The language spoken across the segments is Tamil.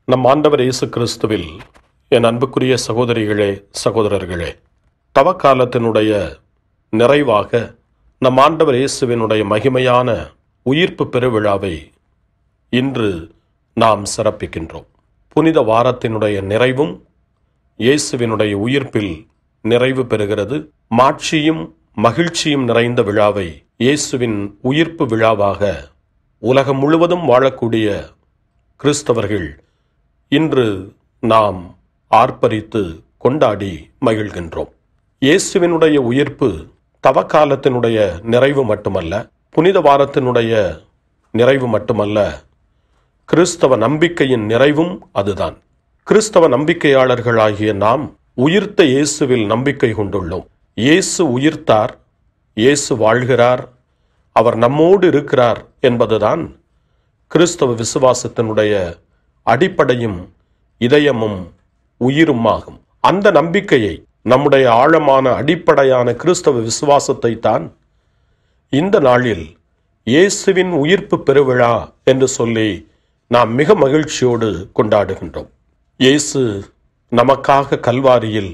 நம் ஆண்டவர் இயேசு கிறிஸ்துவில் என் அன்புக்குரிய சகோதரிகளே சகோதரர்களே தவக்காலத்தினுடைய நிறைவாக நம் ஆண்டவர் இயேசுவினுடைய மகிமையான உயிர்ப்பு பெருவிழாவை இன்று நாம் சிறப்பிக்கின்றோம் புனித வாரத்தினுடைய நிறைவும் இயேசுவினுடைய உயிர்ப்பில் நிறைவு பெறுகிறது மாட்சியும் மகிழ்ச்சியும் நிறைந்த விழாவை இயேசுவின் உயிர்ப்பு விழாவாக உலகம் முழுவதும் வாழக்கூடிய கிறிஸ்தவர்கள் இன்று நாம் ஆர்ப்பரித்து கொண்டாடி மகிழ்கின்றோம் இயேசுவினுடைய உயிர்ப்பு தவக்காலத்தினுடைய நிறைவு மட்டுமல்ல புனித வாரத்தினுடைய நிறைவு மட்டுமல்ல கிறிஸ்தவ நம்பிக்கையின் நிறைவும் அதுதான் கிறிஸ்தவ நம்பிக்கையாளர்களாகிய நாம் உயிர்த்த இயேசுவில் நம்பிக்கை கொண்டுள்ளோம் இயேசு உயிர்த்தார் இயேசு வாழ்கிறார் அவர் நம்மோடு இருக்கிறார் என்பதுதான் கிறிஸ்தவ விசுவாசத்தினுடைய அடிப்படையும் இதயமும் உயிருமாகும் அந்த நம்பிக்கையை நம்முடைய ஆழமான அடிப்படையான கிறிஸ்தவ விசுவாசத்தை தான் இந்த நாளில் இயேசுவின் உயிர்ப்பு பெருவிழா என்று சொல்லி நாம் மிக மகிழ்ச்சியோடு கொண்டாடுகின்றோம் இயேசு நமக்காக கல்வாரியில்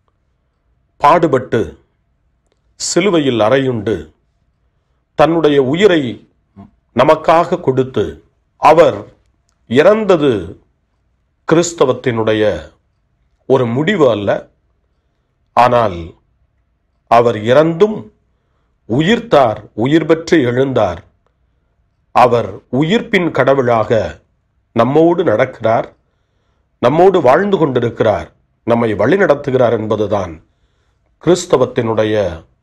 பாடுபட்டு சிலுவையில் அறையுண்டு தன்னுடைய உயிரை நமக்காக கொடுத்து அவர் இறந்தது கிறிஸ்தவத்தினுடைய ஒரு முடிவு அல்ல ஆனால் அவர் இறந்தும் உயிர்த்தார் உயிர் பெற்று எழுந்தார் அவர் உயிர்ப்பின் கடவுளாக நம்மோடு நடக்கிறார் நம்மோடு வாழ்ந்து கொண்டிருக்கிறார் நம்மை வழிநடத்துகிறார் என்பதுதான் கிறிஸ்தவத்தினுடைய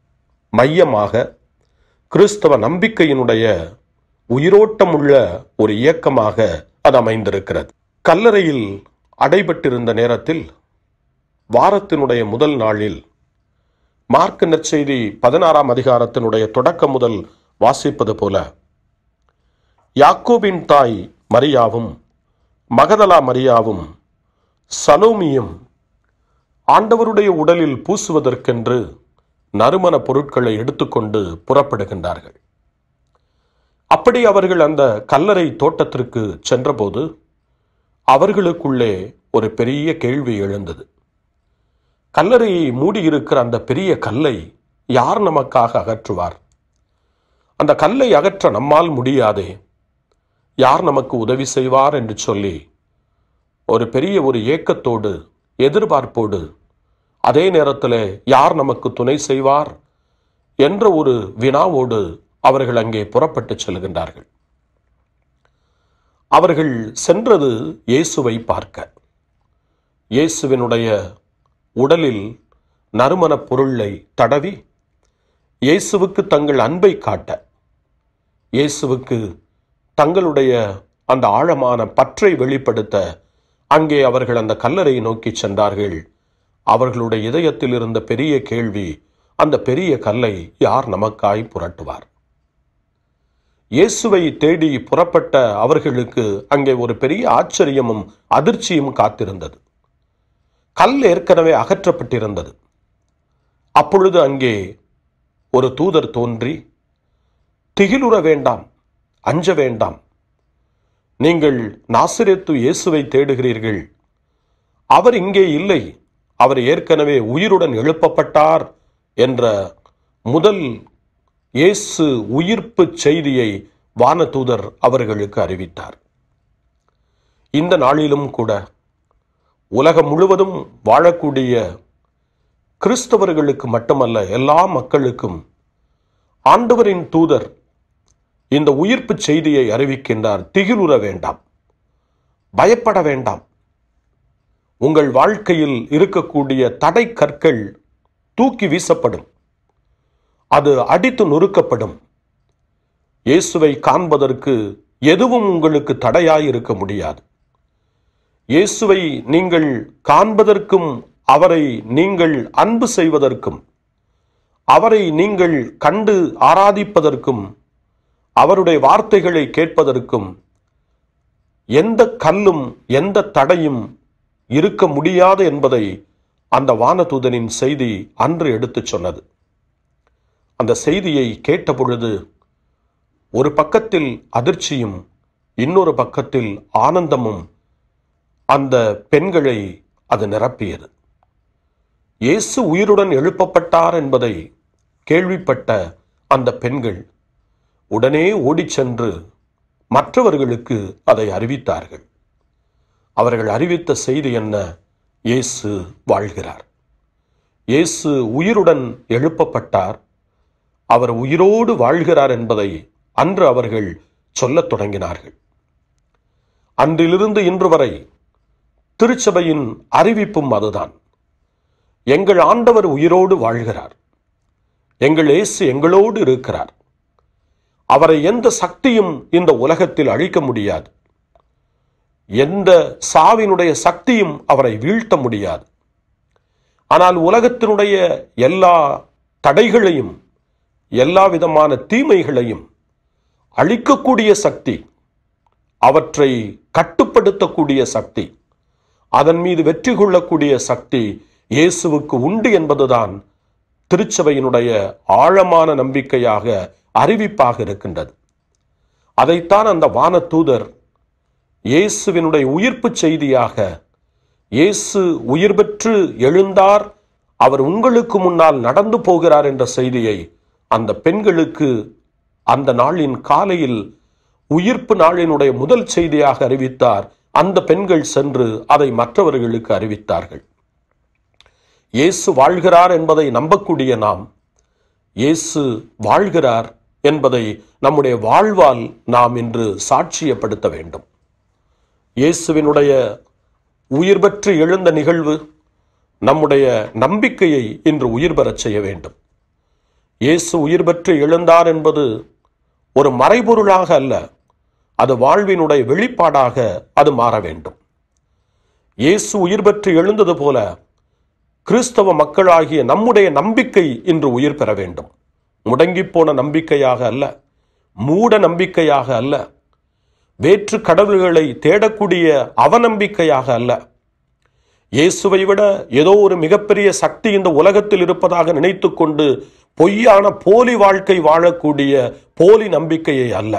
மையமாக கிறிஸ்தவ நம்பிக்கையினுடைய உயிரோட்டமுள்ள ஒரு இயக்கமாக அது அமைந்திருக்கிறது கல்லறையில் அடைபட்டிருந்த நேரத்தில் வாரத்தினுடைய முதல் நாளில் மார்க்க நற்செய்தி பதினாறாம் அதிகாரத்தினுடைய தொடக்கம் முதல் வாசிப்பது போல யாக்கோபின் தாய் மரியாவும் மகதலா மரியாவும் சலோமியும் ஆண்டவருடைய உடலில் பூசுவதற்கென்று நறுமண பொருட்களை எடுத்துக்கொண்டு புறப்படுகின்றார்கள் அப்படி அவர்கள் அந்த கல்லறை தோட்டத்திற்கு சென்றபோது அவர்களுக்குள்ளே ஒரு பெரிய கேள்வி எழுந்தது கல்லறையை மூடியிருக்கிற அந்த பெரிய கல்லை யார் நமக்காக அகற்றுவார் அந்த கல்லை அகற்ற நம்மால் முடியாதே யார் நமக்கு உதவி செய்வார் என்று சொல்லி ஒரு பெரிய ஒரு ஏக்கத்தோடு எதிர்பார்ப்போடு அதே நேரத்தில் யார் நமக்கு துணை செய்வார் என்ற ஒரு வினாவோடு அவர்கள் அங்கே புறப்பட்டு செல்கின்றார்கள் அவர்கள் சென்றது இயேசுவை பார்க்க இயேசுவினுடைய உடலில் நறுமணப் பொருளை தடவி இயேசுவுக்கு தங்கள் அன்பை காட்ட இயேசுவுக்கு தங்களுடைய அந்த ஆழமான பற்றை வெளிப்படுத்த அங்கே அவர்கள் அந்த கல்லறையை நோக்கி சென்றார்கள் அவர்களுடைய இதயத்தில் இருந்த பெரிய கேள்வி அந்த பெரிய கல்லை யார் நமக்காய் புரட்டுவார் இயேசுவை தேடி புறப்பட்ட அவர்களுக்கு அங்கே ஒரு பெரிய ஆச்சரியமும் அதிர்ச்சியும் காத்திருந்தது கல் ஏற்கனவே அகற்றப்பட்டிருந்தது அப்பொழுது அங்கே ஒரு தூதர் தோன்றி திகிலுற வேண்டாம் அஞ்ச வேண்டாம் நீங்கள் நாசிரியத்து இயேசுவை தேடுகிறீர்கள் அவர் இங்கே இல்லை அவர் ஏற்கனவே உயிருடன் எழுப்பப்பட்டார் என்ற முதல் இயேசு உயிர்ப்பு செய்தியை வானதூதர் அவர்களுக்கு அறிவித்தார் இந்த நாளிலும் கூட உலகம் முழுவதும் வாழக்கூடிய கிறிஸ்தவர்களுக்கு மட்டுமல்ல எல்லா மக்களுக்கும் ஆண்டவரின் தூதர் இந்த உயிர்ப்பு செய்தியை அறிவிக்கின்றார் திகிலுற வேண்டாம் பயப்பட வேண்டாம் உங்கள் வாழ்க்கையில் இருக்கக்கூடிய தடை கற்கள் தூக்கி வீசப்படும் அது அடித்து நொறுக்கப்படும் இயேசுவை காண்பதற்கு எதுவும் உங்களுக்கு தடையாய் இருக்க முடியாது இயேசுவை நீங்கள் காண்பதற்கும் அவரை நீங்கள் அன்பு செய்வதற்கும் அவரை நீங்கள் கண்டு ஆராதிப்பதற்கும் அவருடைய வார்த்தைகளை கேட்பதற்கும் எந்த கல்லும் எந்த தடையும் இருக்க முடியாது என்பதை அந்த வானதூதனின் செய்தி அன்று எடுத்துச் சொன்னது அந்த செய்தியை கேட்ட பொழுது ஒரு பக்கத்தில் அதிர்ச்சியும் இன்னொரு பக்கத்தில் ஆனந்தமும் அந்த பெண்களை அது நிரப்பியது இயேசு உயிருடன் எழுப்பப்பட்டார் என்பதை கேள்விப்பட்ட அந்த பெண்கள் உடனே ஓடிச் சென்று மற்றவர்களுக்கு அதை அறிவித்தார்கள் அவர்கள் அறிவித்த செய்தி என்ன இயேசு வாழ்கிறார் இயேசு உயிருடன் எழுப்பப்பட்டார் அவர் உயிரோடு வாழ்கிறார் என்பதை அன்று அவர்கள் சொல்லத் தொடங்கினார்கள் அன்றிலிருந்து இன்று வரை திருச்சபையின் அறிவிப்பும் அதுதான் எங்கள் ஆண்டவர் உயிரோடு வாழ்கிறார் எங்கள் இயேசு எங்களோடு இருக்கிறார் அவரை எந்த சக்தியும் இந்த உலகத்தில் அழிக்க முடியாது எந்த சாவினுடைய சக்தியும் அவரை வீழ்த்த முடியாது ஆனால் உலகத்தினுடைய எல்லா தடைகளையும் எல்லா விதமான தீமைகளையும் அழிக்கக்கூடிய சக்தி அவற்றை கட்டுப்படுத்தக்கூடிய சக்தி அதன் மீது வெற்றி கொள்ளக்கூடிய சக்தி இயேசுவுக்கு உண்டு என்பதுதான் திருச்சபையினுடைய ஆழமான நம்பிக்கையாக அறிவிப்பாக இருக்கின்றது அதைத்தான் அந்த வானதூதர் இயேசுவினுடைய உயிர்ப்பு செய்தியாக இயேசு உயிர் பெற்று எழுந்தார் அவர் உங்களுக்கு முன்னால் நடந்து போகிறார் என்ற செய்தியை அந்த பெண்களுக்கு அந்த நாளின் காலையில் உயிர்ப்பு நாளினுடைய முதல் செய்தியாக அறிவித்தார் அந்த பெண்கள் சென்று அதை மற்றவர்களுக்கு அறிவித்தார்கள் இயேசு வாழ்கிறார் என்பதை நம்பக்கூடிய நாம் இயேசு வாழ்கிறார் என்பதை நம்முடைய வாழ்வால் நாம் இன்று சாட்சியப்படுத்த வேண்டும் இயேசுவினுடைய உயிர் பெற்று எழுந்த நிகழ்வு நம்முடைய நம்பிக்கையை இன்று உயிர் பெறச் செய்ய வேண்டும் இயேசு உயிர் பெற்று எழுந்தார் என்பது ஒரு மறைபொருளாக அல்ல அது வாழ்வினுடைய வெளிப்பாடாக அது மாற வேண்டும் இயேசு உயிர் பெற்று எழுந்தது போல கிறிஸ்தவ மக்களாகிய நம்முடைய நம்பிக்கை இன்று உயிர் பெற வேண்டும் முடங்கிப்போன நம்பிக்கையாக அல்ல மூட நம்பிக்கையாக அல்ல வேற்று கடவுள்களை தேடக்கூடிய அவநம்பிக்கையாக அல்ல இயேசுவை விட ஏதோ ஒரு மிகப்பெரிய சக்தி இந்த உலகத்தில் இருப்பதாக நினைத்துக்கொண்டு பொய்யான போலி வாழ்க்கை வாழக்கூடிய போலி நம்பிக்கையை அல்ல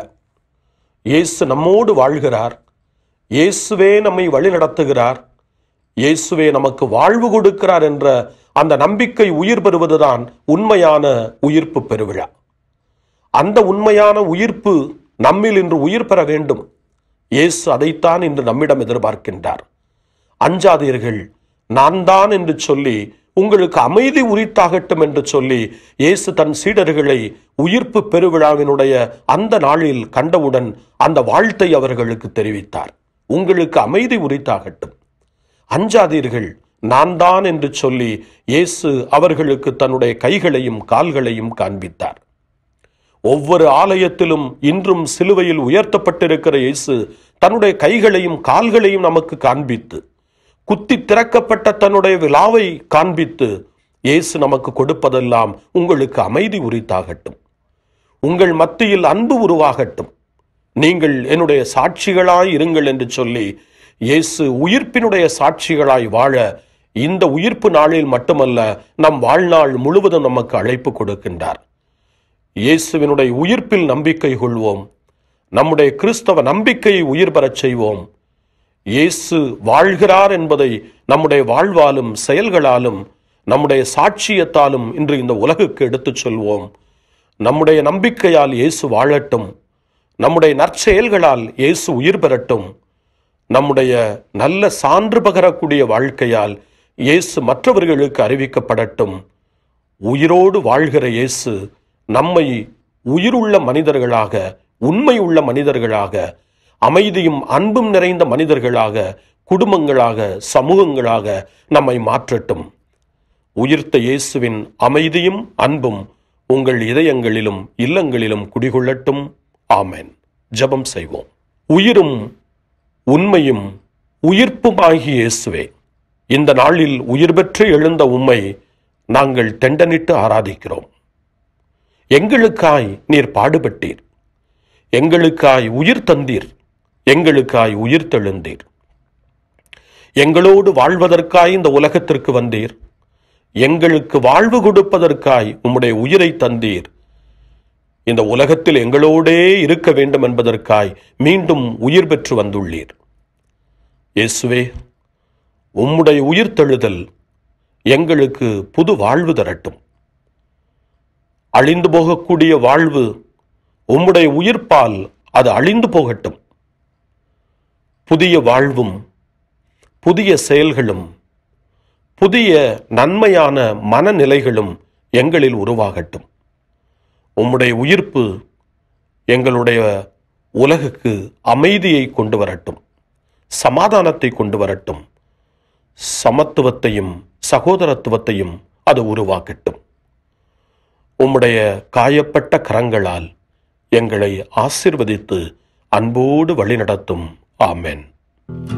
இயேசு நம்மோடு வாழ்கிறார் இயேசுவே நம்மை வழிநடத்துகிறார் இயேசுவே நமக்கு வாழ்வு கொடுக்கிறார் என்ற அந்த நம்பிக்கை உயிர் பெறுவதுதான் உண்மையான உயிர்ப்பு பெருவிழா அந்த உண்மையான உயிர்ப்பு நம்மில் இன்று உயிர் பெற வேண்டும் இயேசு அதைத்தான் இன்று நம்மிடம் எதிர்பார்க்கின்றார் அஞ்சாதீர்கள் நான் தான் என்று சொல்லி உங்களுக்கு அமைதி உரித்தாகட்டும் என்று சொல்லி இயேசு தன் சீடர்களை உயிர்ப்பு பெருவிழாவினுடைய அந்த நாளில் கண்டவுடன் அந்த வாழ்த்தை அவர்களுக்கு தெரிவித்தார் உங்களுக்கு அமைதி உரித்தாகட்டும் அஞ்சாதீர்கள் நான் தான் என்று சொல்லி இயேசு அவர்களுக்கு தன்னுடைய கைகளையும் கால்களையும் காண்பித்தார் ஒவ்வொரு ஆலயத்திலும் இன்றும் சிலுவையில் உயர்த்தப்பட்டிருக்கிற இயேசு தன்னுடைய கைகளையும் கால்களையும் நமக்கு காண்பித்து குத்தி திறக்கப்பட்ட தன்னுடைய விழாவை காண்பித்து இயேசு நமக்கு கொடுப்பதெல்லாம் உங்களுக்கு அமைதி உரித்தாகட்டும் உங்கள் மத்தியில் அன்பு உருவாகட்டும் நீங்கள் என்னுடைய சாட்சிகளாய் இருங்கள் என்று சொல்லி இயேசு உயிர்ப்பினுடைய சாட்சிகளாய் வாழ இந்த உயிர்ப்பு நாளில் மட்டுமல்ல நம் வாழ்நாள் முழுவதும் நமக்கு அழைப்பு கொடுக்கின்றார் இயேசுவினுடைய உயிர்ப்பில் நம்பிக்கை கொள்வோம் நம்முடைய கிறிஸ்தவ நம்பிக்கையை உயிர் பெறச் செய்வோம் இயேசு வாழ்கிறார் என்பதை நம்முடைய வாழ்வாலும் செயல்களாலும் நம்முடைய சாட்சியத்தாலும் இன்று இந்த உலகுக்கு எடுத்துச் சொல்வோம் நம்முடைய நம்பிக்கையால் இயேசு வாழட்டும் நம்முடைய நற்செயல்களால் இயேசு உயிர் பெறட்டும் நம்முடைய நல்ல சான்று பகரக்கூடிய வாழ்க்கையால் இயேசு மற்றவர்களுக்கு அறிவிக்கப்படட்டும் உயிரோடு வாழ்கிற இயேசு நம்மை உயிருள்ள மனிதர்களாக உண்மை உள்ள மனிதர்களாக அமைதியும் அன்பும் நிறைந்த மனிதர்களாக குடும்பங்களாக சமூகங்களாக நம்மை மாற்றட்டும் உயிர்த்த இயேசுவின் அமைதியும் அன்பும் உங்கள் இதயங்களிலும் இல்லங்களிலும் குடிகொள்ளட்டும் ஆமென் ஜெபம் செய்வோம் உயிரும் உண்மையும் உயிர்ப்புமாகிய இயேசுவே இந்த நாளில் உயிர் பெற்று எழுந்த உம்மை நாங்கள் தெண்டனிட்டு ஆராதிக்கிறோம் எங்களுக்காய் நீர் பாடுபட்டீர் எங்களுக்காய் உயிர் தந்தீர் எங்களுக்காய் உயிர் தெழுந்தீர் எங்களோடு வாழ்வதற்காய் இந்த உலகத்திற்கு வந்தீர் எங்களுக்கு வாழ்வு கொடுப்பதற்காய் உம்முடைய உயிரை தந்தீர் இந்த உலகத்தில் எங்களோடே இருக்க வேண்டும் என்பதற்காய் மீண்டும் உயிர் பெற்று வந்துள்ளீர் இயேசுவே உம்முடைய உயிர்த்தெழுதல் எங்களுக்கு புது வாழ்வு தரட்டும் அழிந்து போகக்கூடிய வாழ்வு உம்முடைய உயிர்ப்பால் அது அழிந்து போகட்டும் புதிய வாழ்வும் புதிய செயல்களும் புதிய நன்மையான மனநிலைகளும் எங்களில் உருவாகட்டும் உம்முடைய உயிர்ப்பு எங்களுடைய உலகுக்கு அமைதியை கொண்டு வரட்டும் சமாதானத்தை கொண்டு வரட்டும் சமத்துவத்தையும் சகோதரத்துவத்தையும் அது உருவாக்கட்டும் உம்முடைய காயப்பட்ட கரங்களால் எங்களை ஆசிர்வதித்து அன்போடு வழிநடத்தும் ஆமென்